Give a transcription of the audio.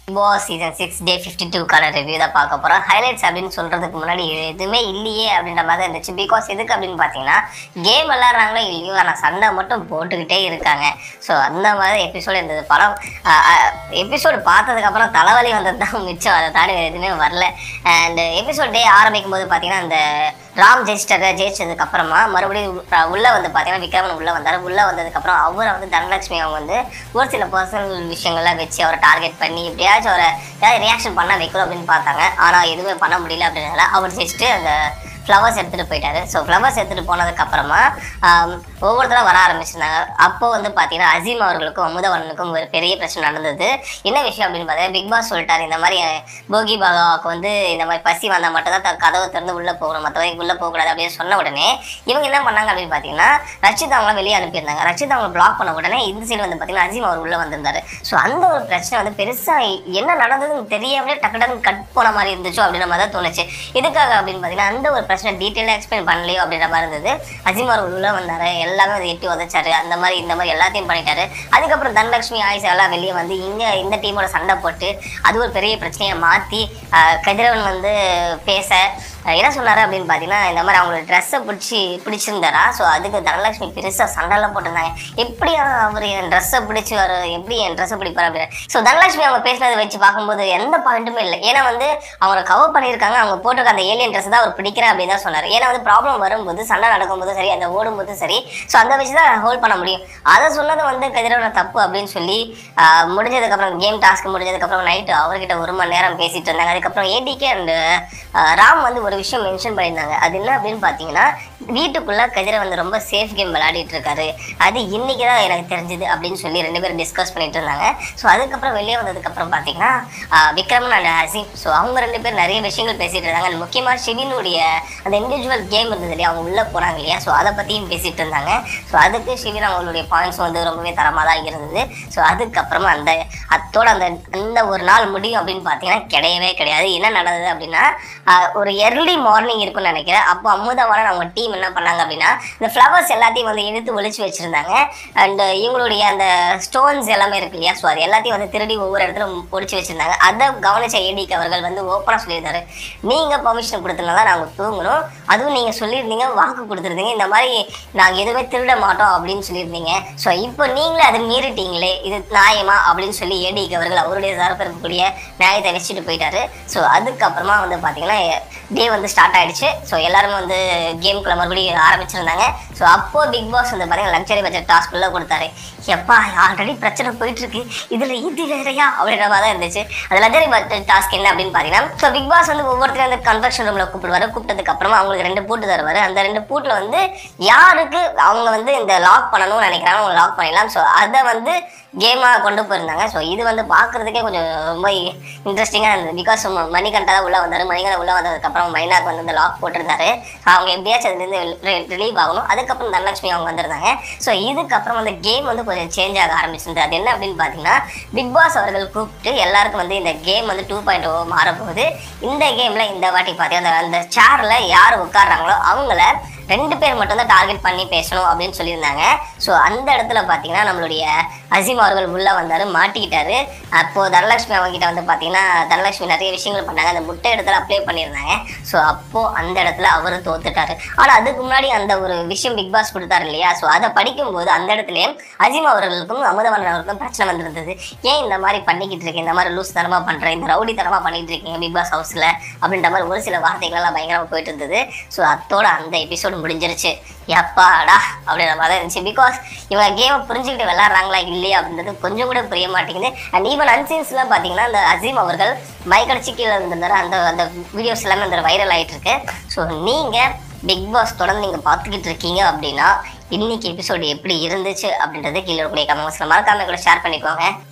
pass season six day fifty டூக்கான review தான் பார்க்க போகிறோம் ஹைலைட்ஸ் அப்படின்னு சொல்கிறதுக்கு முன்னாடி எதுவுமே இல்லையே அப்படின்ற மாதிரி தான் இருந்துச்சு பிகாஸ் எதுக்கு அப்படின்னு பார்த்தீங்கன்னா கேம் விளாட்றாங்களோ இல்லையோ ஆனால் சண்டை மட்டும் போட்டுக்கிட்டே இருக்காங்க ஸோ அந்த மாதிரி எபிசோடு இருந்தது படம் எபிசோடு பார்த்ததுக்கப்புறம் தலைவலி வந்தது தான் மிச்சம் அதை தாண்டி வேறு எதுவுமே வரல அண்ட் எபிசோட் டே ஆரம்பிக்கும் போது பார்த்தீங்கன்னா அந்த ராம் ஜெயிச்சிட்டாரு ஜெயிச்சதுக்கு அப்புறமா மறுபடியும் அஹ், உள்ள வந்து பார்த்தீங்கன்னா விக்ரமன் உள்ள வந்தார் உள்ள வந்ததுக்கப்புறம் அவரை வந்து தனலட்சுமி அவங்க வந்து ஒரு சில பர்சனல் விஷயங்கள்லாம் வச்சு அவரை டார்கெட் பண்ணி எப்படியாச்சும் அவரை ஏதாவது ரியாக்ஷன் பண்ண வைக்கணும் அப்படின்னு பார்த்தாங்க ஆனால் எதுவுமே பண்ண முடியல அப்படின்னால அவர் ஜெயிச்சுட்டு அந்த ஃப்ளவர்ஸ் எடுத்துகிட்டு போயிட்டாரு ஸோ ஃப்ளவர்ஸ் எடுத்துகிட்டு போனதுக்கப்புறமா ஒவ்வொருத்தரும் வர ஆரம்பிச்சிருந்தாங்க அப்போ வந்து பார்த்தீங்கன்னா அசீம் அவர்களுக்கும் அமுதவனுக்கும் ஒரு பெரிய பிரச்சனை நடந்தது என்ன விஷயம் அப்படின்னு பார்த்தீங்கன்னா பிக் பாஸ் சொல்லிட்டாரு இந்த மாதிரி அஹ், போகி பாபாவுக்கு வந்து இந்த மாதிரி பசி வந்தால் மட்டும் தான் த- கதவை திறந்து உள்ளே போகணும் மற்றவங்க உள்ளே போகக்கூடாது அப்படின்னு சொன்ன உடனே இவங்க என்ன பண்ணாங்க அப்படின்னு பார்த்தீங்கன்னா ரச்சிதா அவங்கள வெளியே அனுப்பியிருந்தாங்க ரச்சிதா அவங்களை பிளாக் பண்ண உடனே இந்த சைடு வந்து பார்த்தீங்கன்னா அசீம் அவர் உள்ளே வந்திருந்தாரு ஸோ அந்த ஒரு பிரச்சனை வந்து பெருசாக என்ன நடந்ததுன்னு தெரியாமலே டக்கு டக்குன்னு கட் போன மாதிரி இருந்துச்சோ அப்படின்ற மாதிரி தான் தோணுச்சு எதுக்காக அப்படின்னு பார்த்தீங்கன்னா அந்த ஒரு பிரச்சனை டீட்டெயிலாக எக்ஸ்பிளைன் பண்ணலையோ அப்படின்ற மாதிரி இருந்தது அஜிம் அவர் உள்ளே வந்தார் எல்லாமே அதை எட்டி உதைச்சாரு அந்த மாதிரி இந்த மாதிரி எல்லாத்தையும் பண்ணிட்டாரு அதுக்கப்புறம் தனலட்சுமி ஆயிஷா எல்லாம் வெளியே வந்து இங்கே இந்த டீமோட சண்டை போட்டு அது ஒரு பெரிய பிரச்சனையை மாற்றி கதிரவன் வந்து பேச அஹ் என்ன சொன்னார் அப்படின்னு பார்த்தீங்கன்னா இந்த மாதிரி அவங்களோட ட்ரெஸ்ஸை பிடிச்சி பிடிச்சிருந்தாரா ஸோ அதுக்கு தனலட்சுமி பெருசாக சண்டைலாம் போட்டிருந்தாங்க எப்படி அவர் என் ட்ரெஸ்ஸை பிடிச்சி வர எப்படி என் ட்ரெஸ்ஸை பிடிப்பார் அப்படின்னு ஸோ தனலட்சுமி அவங்க பேசினதை வச்சு பார்க்கும்போது எந்த பாயிண்ட்டுமே இல்லை ஏன்னா வந்து அவங்க கவர் பண்ணியிருக்காங்க அவங்க போட்டிருக்க அந்த ஏலியன் ட்ரெஸ் தான் அவர் பிடிக்கிறேன் அப்படின்னு தான் சொன்னார் ஏன்னா வந்து ப்ராப்ளம் வரும்போது சண்டை நடக்கும்போது சரி அந்த ஓடும்போது சரி ஸோ அந்த வச்சு தான் ஹோல்ட் பண்ண முடியும் அதை சொன்னது வந்து கதிரவன தப்பு அப்படின்னு சொல்லி ஆஹ், முடிஞ்சதுக்கப்புறம் கேம் டாஸ்க் முடிஞ்சதுக்கப்புறம் நைட்டு அவர்கிட்ட ஒரு மணி நேரம் பேசிட்டு இருந்தாங்க அதுக்கப்புறம் ஏடிகே அண்ட் ராம் வந்து ஒரு விஷயம் மென்ஷன் பண்ணியிருந்தாங்க அது என்ன அப்படின்னு பார்த்தீங்கன்னா வீட்டுக்குள்ள கதிரவன் ரொம்ப சேஃப் கேம் விளையாடிட்டு இருக்காரு அது இன்னைக்கு தான் எனக்கு தெரிஞ்சது அப்படின்னு சொல்லி ரெண்டு பேரும் டிஸ்கஸ் பண்ணிட்டு இருந்தாங்க ஸோ அதுக்கப்புறம் வெளியே வந்ததுக்கப்புறம் பார்த்தீங்கன்னா ஆஹ், விக்ரமன் அண்ட் ஹசீம் ஸோ அவங்க ரெண்டு பேரும் நிறைய விஷயங்கள் பேசிட்டு இருந்தாங்க and முக்கியமா ஷிவினுடைய அந்த இண்டிவிஜுவல் கேம் இருந்தது இல்லையா அவங்க உள்ள போனாங்க இல்லையா ஸோ அதை பற்றியும் பேசிட்டு இருந்தாங்க ஸோ அதுக்கு ஷிவின் அவங்களுடைய பாயிண்ட்ஸ் வந்து ரொம்பவே தரமாக தான் இருந்தது ஸோ அதுக்கப்புறமா அந்த அத்தோட அந்த அந்த ஒரு நாள் முடியும் அப்படின்னு பார்த்தீங்கன்னா கிடையவே கிடையாது என்ன நடந்தது அப்படின்னா ஆஹ், ஒரு எர்லி மார்னிங் இருக்கும்னு நினைக்கிறேன் அப்போ அமுதவான அவங்க டீம் என்ன பண்ணாங்க அப்படின்னா இந்த ஃப்ளவர்ஸ் எல்லாத்தையும் வந்து எடுத்து ஒளிச்சு வச்சிருந்தாங்க அண்ட் இவங்களுடைய அந்த ஸ்டோன்ஸ் எல்லாமே இருக்கு இல்லையா ஸோ அது எல்லாத்தையும் வந்து திருடி ஒவ்வொரு இடத்துல ஒளிச்சு வச்சிருந்தாங்க அதை கவனிச்ச ஏடிக்கு அவர்கள் வந்து ஓப்பனாக சொல்லியிருந்தாரு நீங்கள் பர்மிஷன் கொடுத்தனால நாங்கள் தூங்கணும் அதுவும் நீங்கள் சொல்லியிருந்தீங்க வாக்கு கொடுத்துருந்தீங்க இந்த மாதிரி நாங்கள் எதுவுமே திருட மாட்டோம் அப்படின்னு சொல்லியிருந்தீங்க ஸோ இப்போ நீங்களே அதை மீறிட்டீங்களே இது நியாயமா அப்படின்னு சொல்லி ஏடிக்கு அவர்கள் அவருடைய தரப்பு இருக்கக்கூடிய நியாயத்தை வச்சுட்டு போயிட்டாரு ஸோ அதுக்கப்புறமா வந்து பார்த்தீங்கன்னா டே வந்து ஸ்டார்ட் ஆயிடுச்சு ஸோ எல்லாருமே வந்து கேம்குள்ள மறுபடியும் ஆரம்பிச்சிருந்தாங்க ஸோ அப்போ பிக் பாஸ் வந்து பார்த்தீங்கன்னா லக்ஸரி பட்ஜெட் டாஸ்க் உள்ள கொடுத்தாரு எப்பா ஆல்ரெடி பிரச்சனை போயிட்டு இருக்கு இதுல இது வேறையா அப்படின்ற மாதிரி தான் இருந்துச்சு அது லக்ஸரி பட்ஜெட் டாஸ்க் என்ன அப்படின்னு பார்த்தீங்கன்னா ஸோ பிக் பாஸ் வந்து ஒவ்வொருத்தரும் அந்த கன்வெக்ஷன் ரூம்ல கூப்பிடுவாரு கூப்பிட்டதுக்கு அப்புறமா அவங்களுக்கு ரெண்டு பூட்டு தருவாரு அந்த ரெண்டு பூட்டில் வந்து யாருக்கு அவங்க வந்து இந்த லாக் பண்ணணும்னு நினைக்கிறாங்க அவங்க லாக் பண்ணிடலாம் ஸோ அதை வந்து கேமாக கொண்டு போயிருந்தாங்க ஸோ இது வந்து பார்க்குறதுக்கே கொஞ்சம் ரொம்ப இன்ட்ரெஸ்டிங்காக இருந்தது பிகாஸ் மணிகண்டா தான் உள்ளே வந்தார் மணிகண்டா உள்ளே வந்ததுக்கப்புறம் மைனாக்கு வந்து இந்த லாக் போட்டிருந்தாரு ஸோ அவங்க எப்படியாச்சும் அதுலேருந்து ரிலீவ் ஆகணும் அதுக்கப்புறம் தனலட்சுமி அவங்க வந்திருந்தாங்க ஸோ இதுக்கப்புறம் அந்த கேம் வந்து கொஞ்சம் சேஞ்ச் ஆக ஆரம்பிச்சிருந்தது அது என்ன அப்படின்னு பார்த்தீங்கன்னா பிக் பாஸ் அவர்கள் கூப்பிட்டு எல்லாருக்கும் வந்து இந்த கேம் வந்து டூ பாயிண்ட் ஓ மாறப்போகுது இந்த கேமில் இந்த வாட்டி பார்த்தீங்கன்னா அந்த- அந்த சேரில் யார் உட்கார்றாங்களோ அவங்கள ரெண்டு பேர் மட்டும் தான் டார்கெட் பண்ணி பேசணும் அப்படின்னு சொல்லியிருந்தாங்க ஸோ அந்த இடத்துல பார்த்தீங்கன்னா நம்மளுடைய அசீம் அவர்கள் உள்ளே வந்தார் மாட்டிக்கிட்டாரு அப்போது தனலட்சுமி அவங்க கிட்ட வந்து பார்த்தீங்கன்னா தனலட்சுமி நிறைய விஷயங்கள் பண்ணாங்க அந்த முட்டை இடத்துல அப்ளை பண்ணியிருந்தாங்க ஸோ அப்போது அந்த இடத்துல அவர் தோத்துட்டாரு ஆனால் அதுக்கு முன்னாடி அந்த ஒரு விஷயம் பிக் பாஸ் கொடுத்தாரு இல்லையா ஸோ அதை படிக்கும்போது அந்த இடத்துல அசீம் அவர்களுக்கும் அமுதவன் அவர்களுக்கும் பிரச்சனை வந்திருந்தது ஏன் இந்த மாதிரி பண்ணிக்கிட்டு இருக்கீங்க இந்த மாதிரி லூஸ் தனமாக பண்ணுறேன் இந்த ரவுடி தனமாக பண்ணிட்டு இருக்கீங்க பிக் பாஸ் ஹவுஸில் அப்படின்ற மாதிரி ஒரு சில வார்த்தைகள் எல்லாம் பயங்கரமாக போயிட்டு இருந்தது ஸோ அத்தோட அந்த எபிசோடு முடிஞ்சிருச்சு எப்பாடா அப்படின்ற மாதிரி தான் இருந்துச்சு பிகாஸ் இவங்க கேமை புரிஞ்சுக்கிட்டு விளாட்றாங்களா இல்லையா அப்படின்றது கொஞ்சம் கூட புரிய மாட்டேங்குது அண்ட் ஈவன் அன்சீன்ஸ்லாம் பார்த்தீங்கன்னா அந்த அசீம் அவர்கள் மைக்கடிச்சு கீழே இருந்திருந்தாரு அந்த அந்த வீடியோஸ் எல்லாமே அந்த வைரல் ஆயிட்டு இருக்கு ஸோ நீங்கள் பிக் பாஸ் தொடர்ந்து நீங்கள் பார்த்துக்கிட்டு இருக்கீங்க அப்படின்னா இன்னைக்கு எபிசோடு எப்படி இருந்துச்சு அப்படின்றது கீழே இருக்கக்கூடிய கமெண்ட்ஸில் மறக்காம கூட ஷேர் பண்ணிக்கோங்க